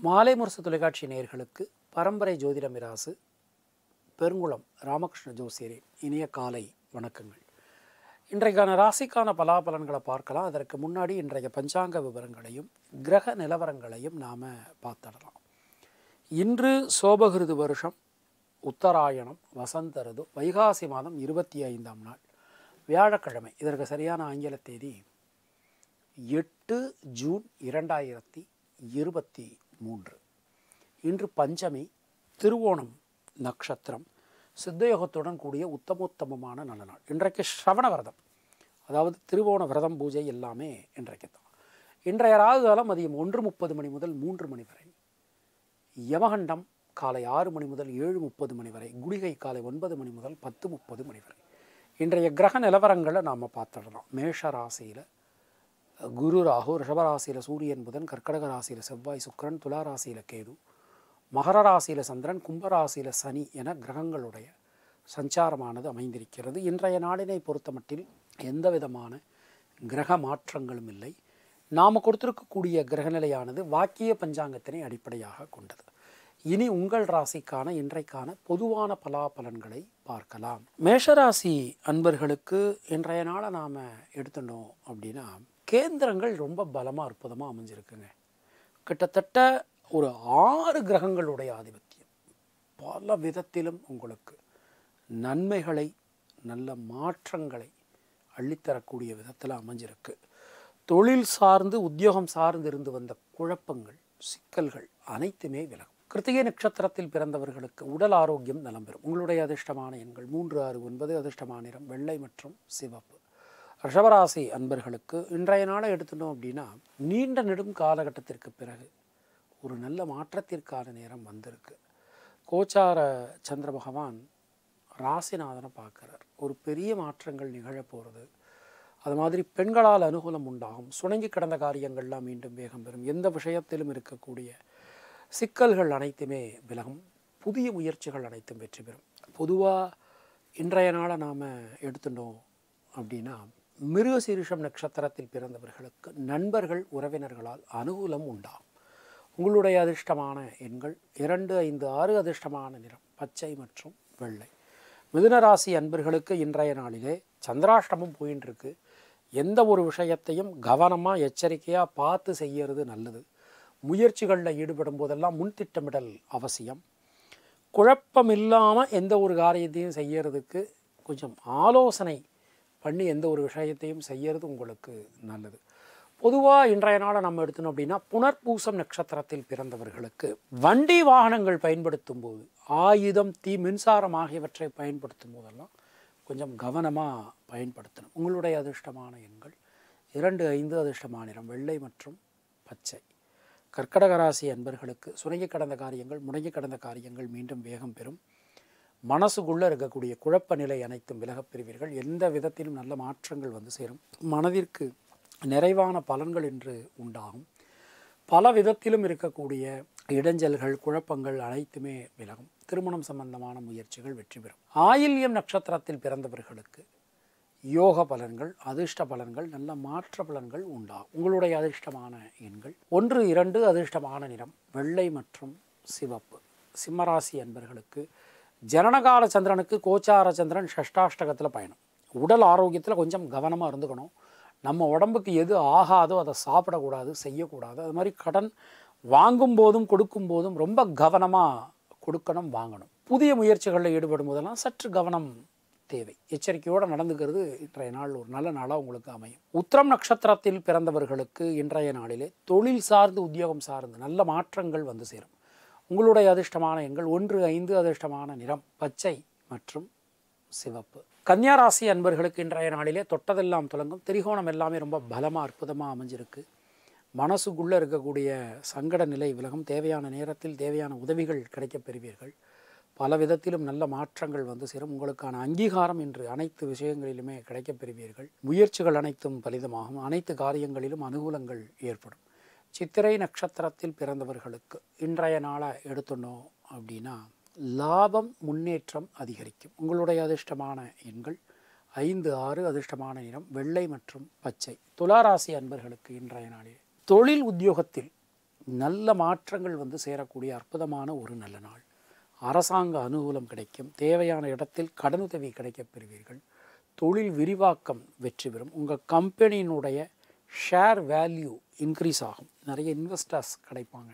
மாலை முரசு தொலைக்காட்சி நேயர்களுக்கு பரம்பரை ஜோதிட மிராசு பெருங்குளம் ராமகிருஷ்ண ஜோசியரின் இனிய காலை வணக்கங்கள் இன்றைக்கான ராசிக்கான பலாபலன்களை பார்க்கலாம் அதற்கு முன்னாடி இன்றைய பஞ்சாங்க விவரங்களையும் கிரக நிலவரங்களையும் நாம் பார்த்துடலாம் இன்று சோபகிருது வருஷம் உத்தராயணம் வசந்த ருது வைகாசி மாதம் இருபத்தி ஐந்தாம் நாள் வியாழக்கிழமை இதற்கு சரியான ஆங்கில தேதி எட்டு ஜூன் இரண்டாயிரத்தி இருபத்தி மூன்று இன்று பஞ்சமி திருவோணம் நட்சத்திரம் சித்தயோகத்துடன் கூடிய உத்தமோத்தமமான நல்ல நாள் இன்றைக்கு ஸ்ரவண விரதம் அதாவது திருவோண விரதம் பூஜை எல்லாமே இன்றைக்கு தான் இன்றைய ராகு காலம் மதியம் ஒன்று முப்பது மணி முதல் மூன்று மணி வரை யமகண்டம் காலை ஆறு மணி முதல் ஏழு முப்பது மணி வரை குடிகை காலை ஒன்பது மணி முதல் பத்து முப்பது மணி வரை இன்றைய கிரக நிலவரங்களை நாம் பார்த்துடலாம் மேஷ ராசியில் குரு ராகு ரிஷபராசியில் சூரியன் புதன் கர்க்கடக ராசியில் செவ்வாய் சுக்கிரன் துலா ராசியில் கேது மகர ராசியில் சந்திரன் கும்பராசியில் சனி என கிரகங்களுடைய சஞ்சாரமானது அமைந்திருக்கிறது இன்றைய நாளினை பொறுத்தமட்டில் எந்த விதமான கிரக மாற்றங்களும் இல்லை நாம் கொடுத்திருக்கக்கூடிய கிரகநிலையானது வாக்கிய பஞ்சாங்கத்தினை அடிப்படையாக கொண்டது இனி உங்கள் ராசிக்கான இன்றைக்கான பொதுவான பலாபலன்களை பார்க்கலாம் மேஷராசி அன்பர்களுக்கு இன்றைய நாளை நாம் எடுத்துட்டோம் அப்படின்னா கேந்திரங்கள் ரொம்ப பலமாக அற்புதமாக அமைஞ்சிருக்குங்க கிட்டத்தட்ட ஒரு ஆறு கிரகங்களுடைய ஆதிபத்தியம் பல விதத்திலும் உங்களுக்கு நன்மைகளை நல்ல மாற்றங்களை அள்ளித்தரக்கூடிய விதத்தில் அமைஞ்சிருக்கு தொழில் சார்ந்து உத்தியோகம் சார்ந்து இருந்து வந்த குழப்பங்கள் சிக்கல்கள் அனைத்துமே விலகும் கிருத்திகை நட்சத்திரத்தில் பிறந்தவர்களுக்கு உடல் ஆரோக்கியம் நலம் பெறும் உங்களுடைய அதிர்ஷ்டமான எண்கள் மூன்று ஆறு ஒன்பது அதிர்ஷ்டமான நிறம் வெள்ளை மற்றும் சிவப்பு ரிஷபராசி அன்பர்களுக்கு இன்றைய நாளை எடுத்துட்டோம் அப்படின்னா நீண்ட நெடும் காலகட்டத்திற்கு பிறகு ஒரு நல்ல மாற்றத்திற்கான நேரம் வந்திருக்கு கோச்சார சந்திர பகவான் ராசிநாதனை பார்க்குறார் ஒரு பெரிய மாற்றங்கள் நிகழப் போகிறது அது மாதிரி பெண்களால் அனுகூலம் உண்டாகும் சுணங்கி கிடந்த காரியங்கள்லாம் மீண்டும் வேகம் பெறும் எந்த விஷயத்திலும் இருக்கக்கூடிய சிக்கல்கள் அனைத்துமே விலகும் புதிய முயற்சிகள் அனைத்தும் வெற்றி பெறும் பொதுவாக இன்றைய நாளை நாம் எடுத்துட்டோம் அப்படின்னா மிருகசீரிஷம் நட்சத்திரத்தில் பிறந்தவர்களுக்கு நண்பர்கள் உறவினர்களால் அனுகூலம் உண்டாகும் உங்களுடைய அதிர்ஷ்டமான எண்கள் இரண்டு ஐந்து ஆறு அதிர்ஷ்டமான நிறம் பச்சை மற்றும் வெள்ளை மிதுன ராசி அன்பர்களுக்கு இன்றைய நாளிலே சந்திராஷ்டமம் போயின்னு இருக்கு எந்த ஒரு விஷயத்தையும் கவனமாக எச்சரிக்கையாக பார்த்து செய்யறது நல்லது முயற்சிகளில் ஈடுபடும் போதெல்லாம் முன்திட்டமிடல் அவசியம் குழப்பம் இல்லாமல் எந்த ஒரு காரியத்தையும் செய்யறதுக்கு கொஞ்சம் ஆலோசனை பண்ணி எந்த ஒரு விஷயத்தையும் செய்யறது உங்களுக்கு நல்லது பொதுவாக இன்றைய நாளை நம்ம எடுத்தோம் அப்படின்னா புனர்பூசம் நட்சத்திரத்தில் பிறந்தவர்களுக்கு வண்டி வாகனங்கள் பயன்படுத்தும் போது ஆயுதம் தீ மின்சாரம் ஆகியவற்றை பயன்படுத்தும் போதெல்லாம் கொஞ்சம் கவனமாக பயன்படுத்தணும் உங்களுடைய அதிர்ஷ்டமான எண்கள் இரண்டு ஐந்து அதிர்ஷ்டமான நிறம் வெள்ளை மற்றும் பச்சை கர்க்கடக ராசி அன்பர்களுக்கு சுணங்கி கடந்த காரியங்கள் முடங்கி கடந்த காரியங்கள் மீண்டும் வேகம் பெறும் மனசுக்குள்ளே இருக்கக்கூடிய குழப்ப நிலை அனைத்தும் விலகப் பெறுவீர்கள் எந்த விதத்திலும் நல்ல மாற்றங்கள் வந்து சேரும் மனதிற்கு நிறைவான பலன்கள் என்று உண்டாகும் பல விதத்திலும் இருக்கக்கூடிய இடைஞ்சல்கள் குழப்பங்கள் அனைத்துமே விலகும் திருமணம் சம்பந்தமான முயற்சிகள் வெற்றி பெறும் ஆயில்யம் நட்சத்திரத்தில் பிறந்தவர்களுக்கு யோக பலன்கள் அதிர்ஷ்ட பலன்கள் நல்ல மாற்ற பலன்கள் உண்டாகும் உங்களுடைய அதிர்ஷ்டமான எண்கள் ஒன்று இரண்டு அதிர்ஷ்டமான நிறம் வெள்ளை மற்றும் சிவப்பு சிம்மராசி அன்பர்களுக்கு ஜனனகால சந்திரனுக்கு கோச்சார சந்திரன் ஷஷ்டாஷ்டகத்தில் பயணம் உடல் ஆரோக்கியத்தில் கொஞ்சம் கவனமாக இருந்துக்கணும் நம்ம உடம்புக்கு எது ஆகாதோ அதை சாப்பிடக்கூடாது செய்யக்கூடாது அது மாதிரி கடன் வாங்கும் போதும் கொடுக்கும் போதும் ரொம்ப கவனமாக கொடுக்கணும் வாங்கணும் புதிய முயற்சிகளில் ஈடுபடும் போதெல்லாம் சற்று கவனம் தேவை எச்சரிக்கையோடு நடந்துக்கிறது இன்றைய நாள் ஒரு நல்ல நாளாக உங்களுக்கு அமையும் உத்திரம் நட்சத்திரத்தில் பிறந்தவர்களுக்கு இன்றைய நாளிலே தொழில் சார்ந்து உத்தியோகம் சார்ந்து நல்ல மாற்றங்கள் வந்து சேரும் உங்களுடைய அதிர்ஷ்டமான எண்கள் ஒன்று ஐந்து அதிர்ஷ்டமான நிறம் பச்சை மற்றும் சிவப்பு கன்னியாராசி அன்பர்களுக்கு இன்றைய நாளிலே தொட்டதெல்லாம் தொடங்கும் திரிகோணம் எல்லாமே ரொம்ப பலமாக அற்புதமாக அமைஞ்சிருக்கு மனசுக்குள்ளே இருக்கக்கூடிய சங்கட நிலை விலகும் தேவையான நேரத்தில் தேவையான உதவிகள் கிடைக்கப் பெறுவீர்கள் பல விதத்திலும் நல்ல மாற்றங்கள் வந்து சேரும் உங்களுக்கான அங்கீகாரம் இன்று அனைத்து விஷயங்களிலுமே கிடைக்கப் பெறுவீர்கள் முயற்சிகள் அனைத்தும் பலிதமாகும் அனைத்து காரியங்களிலும் அனுகூலங்கள் ஏற்படும் சித்திரை நட்சத்திரத்தில் பிறந்தவர்களுக்கு இன்றைய நாளை எடுத்துனோம் அப்படின்னா லாபம் முன்னேற்றம் அதிகரிக்கும் உங்களுடைய அதிர்ஷ்டமான எண்கள் ஐந்து ஆறு அதிர்ஷ்டமான நிறம் வெள்ளை மற்றும் பச்சை துளாராசி அன்பர்களுக்கு இன்றைய நாளில் தொழில் உத்தியோகத்தில் நல்ல மாற்றங்கள் வந்து சேரக்கூடிய அற்புதமான ஒரு நல்ல நாள் அரசாங்க அனுகூலம் கிடைக்கும் தேவையான இடத்தில் கடனுதவி கிடைக்கப் பெறுவீர்கள் தொழில் விரிவாக்கம் வெற்றி பெறும் உங்கள் கம்பெனியினுடைய ஷேர் வேல்யூ இன்க்ரீஸ் ஆகும் நிறைய இன்வெஸ்டர்ஸ் கிடைப்பாங்க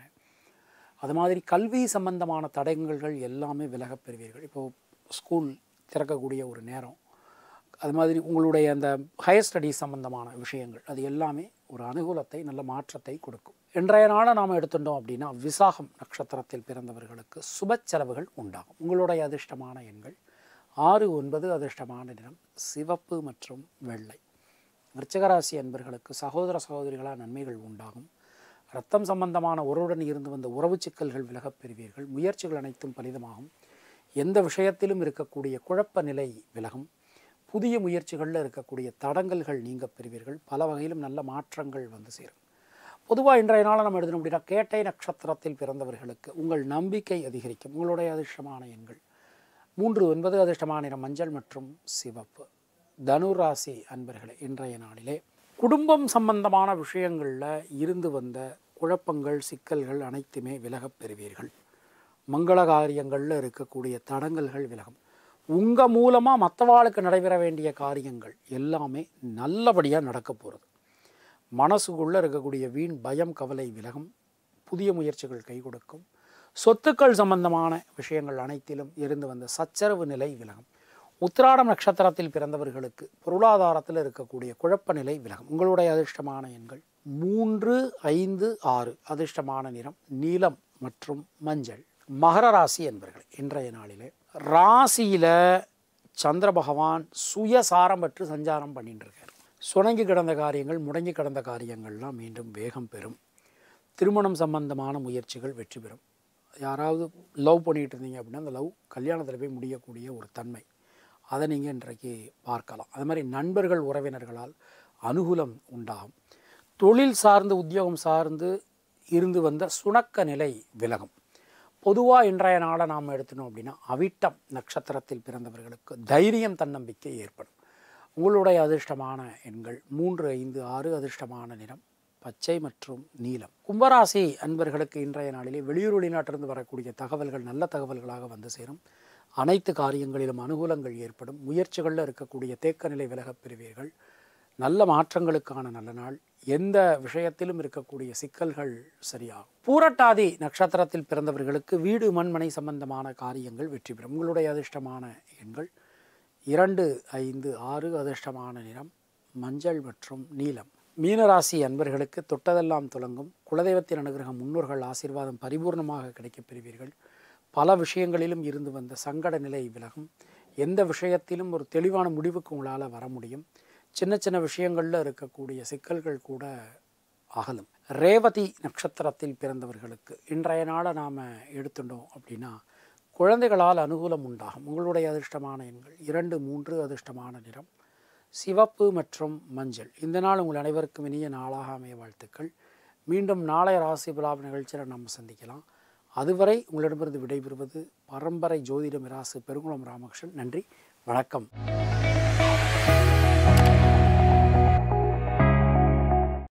அது மாதிரி கல்வி சம்பந்தமான தடங்கல்கள் எல்லாமே விலகப் பெறுவீர்கள் இப்போது ஸ்கூல் திறக்கக்கூடிய ஒரு நேரம் அது மாதிரி உங்களுடைய அந்த ஹையர் ஸ்டடீஸ் சம்பந்தமான விஷயங்கள் அது எல்லாமே ஒரு அனுகூலத்தை நல்ல மாற்றத்தை கொடுக்கும் இன்றைய நாளை நாம் எடுத்துட்டோம் அப்படின்னா விசாகம் நட்சத்திரத்தில் பிறந்தவர்களுக்கு சுப செலவுகள் உண்டாகும் உங்களுடைய அதிர்ஷ்டமான எண்கள் ஆறு ஒன்பது அதிர்ஷ்டமான நிறம் சிவப்பு மற்றும் வெள்ளை விருச்சிகராசி அன்பர்களுக்கு சகோதர சகோதரிகளால் நன்மைகள் உண்டாகும் ரத்தம் சம்பந்தமான ஒருவருடன் இருந்து வந்த உறவு சிக்கல்கள் விலகப் பெறுவீர்கள் முயற்சிகள் அனைத்தும் பலிதமாகும் எந்த விஷயத்திலும் இருக்கக்கூடிய குழப்ப நிலை விலகும் புதிய முயற்சிகளில் இருக்கக்கூடிய தடங்கல்கள் நீங்க பெறுவீர்கள் பல வகையிலும் நல்ல மாற்றங்கள் வந்து சேரும் பொதுவாக இன்றைய நாளை நம்ம எழுதணும் அப்படின்னா கேட்டை நட்சத்திரத்தில் பிறந்தவர்களுக்கு உங்கள் நம்பிக்கை அதிகரிக்கும் உங்களுடைய அதிர்ஷ்டமான எண்கள் மூன்று ஒன்பது அதிர்ஷ்டமான நிறம் மஞ்சள் மற்றும் சிவப்பு தனுராசி அன்பர்களே இன்றைய நாளிலே குடும்பம் சம்பந்தமான விஷயங்களில் இருந்து வந்த குழப்பங்கள் சிக்கல்கள் அனைத்துமே விலகப் பெறுவீர்கள் மங்கள காரியங்களில் இருக்கக்கூடிய தடங்கல்கள் விலகும் உங்கள் மூலமாக மற்றவாளுக்கு நடைபெற வேண்டிய காரியங்கள் எல்லாமே நல்லபடியாக நடக்க போகிறது மனசுக்குள்ளே இருக்கக்கூடிய வீண் பயம் கவலை விலகும் புதிய முயற்சிகள் கை கொடுக்கும் சொத்துக்கள் சம்பந்தமான விஷயங்கள் அனைத்திலும் இருந்து வந்த சச்சரவு நிலை விலகும் உத்திராடம் நட்சத்திரத்தில் பிறந்தவர்களுக்கு பொருளாதாரத்தில் இருக்கக்கூடிய குழப்ப நிலை விலகும் உங்களுடைய அதிர்ஷ்டமான எண்கள் மூன்று ஐந்து ஆறு அதிர்ஷ்டமான நிறம் நீலம் மற்றும் மஞ்சள் மகர ராசி என்பர்கள் இன்றைய நாளிலே ராசியில் சந்திர பகவான் சுயசாரம் பெற்று சஞ்சாரம் பண்ணிட்டு இருக்கார் சுணங்கி கிடந்த காரியங்கள் முடங்கி கிடந்த காரியங்கள்லாம் மீண்டும் வேகம் பெறும் திருமணம் சம்பந்தமான முயற்சிகள் வெற்றி பெறும் யாராவது லவ் பண்ணிகிட்டு இருந்தீங்க அப்படின்னா அந்த லவ் கல்யாணத்தில் போய் முடியக்கூடிய ஒரு தன்மை அதை நீங்கள் இன்றைக்கு பார்க்கலாம் அது மாதிரி நண்பர்கள் உறவினர்களால் அனுகூலம் உண்டாகும் தொழில் சார்ந்து உத்தியோகம் சார்ந்து இருந்து வந்த சுணக்க நிலை விலகும் பொதுவாக இன்றைய நாளை நாம் எடுத்துனோம் அப்படின்னா அவிட்டம் நட்சத்திரத்தில் பிறந்தவர்களுக்கு தைரியம் தன்னம்பிக்கை ஏற்படும் உங்களுடைய அதிர்ஷ்டமான எண்கள் மூன்று ஐந்து ஆறு அதிர்ஷ்டமான நிறம் பச்சை மற்றும் நீலம் கும்பராசி அன்பர்களுக்கு இன்றைய நாளிலே வெளியூர் வெளிநாட்டிலிருந்து வரக்கூடிய தகவல்கள் நல்ல தகவல்களாக வந்து சேரும் அனைத்து காரியங்களிலும் அனுகூலங்கள் ஏற்படும் முயற்சிகளில் இருக்கக்கூடிய தேக்க நிலை விலகப் பெறுவீர்கள் நல்ல மாற்றங்களுக்கான நல்ல நாள் எந்த விஷயத்திலும் இருக்கக்கூடிய சிக்கல்கள் சரியாகும் பூரட்டாதி நட்சத்திரத்தில் பிறந்தவர்களுக்கு வீடு மண்மனை சம்பந்தமான காரியங்கள் வெற்றி பெறும் உங்களுடைய அதிர்ஷ்டமான எண்கள் இரண்டு ஐந்து ஆறு அதிர்ஷ்டமான நிறம் மஞ்சள் மற்றும் நீலம் மீனராசி அன்பர்களுக்கு தொட்டதெல்லாம் தொடங்கும் குலதெய்வத்தின் அனுகிரகம் முன்னோர்கள் ஆசீர்வாதம் பரிபூர்ணமாக கிடைக்கப் பெறுவீர்கள் பல விஷயங்களிலும் இருந்து வந்த சங்கட நிலை விலகும் எந்த விஷயத்திலும் ஒரு தெளிவான முடிவுக்கு உங்களால் வர முடியும் சின்ன சின்ன விஷயங்களில் இருக்கக்கூடிய சிக்கல்கள் கூட அகலும் ரேவதி நட்சத்திரத்தில் பிறந்தவர்களுக்கு இன்றைய நாளை நாம் எடுத்துட்டோம் அப்படின்னா குழந்தைகளால் அனுகூலம் உண்டாகும் உங்களுடைய அதிர்ஷ்டமான எண்கள் இரண்டு மூன்று அதிர்ஷ்டமான நிறம் சிவப்பு மற்றும் மஞ்சள் இந்த நாள் உங்கள் அனைவருக்கும் இனிய நாளாக அமைய வாழ்த்துக்கள் மீண்டும் நாளைய ராசி விழாப் நிகழ்ச்சியில் நம்ம சந்திக்கலாம் அதுவரை உங்களிடமிருந்து விடைபெறுவது பரம்பரை ஜோதிட மிராசு பெருங்குளம் ராமகிருஷ்ணன் நன்றி வணக்கம்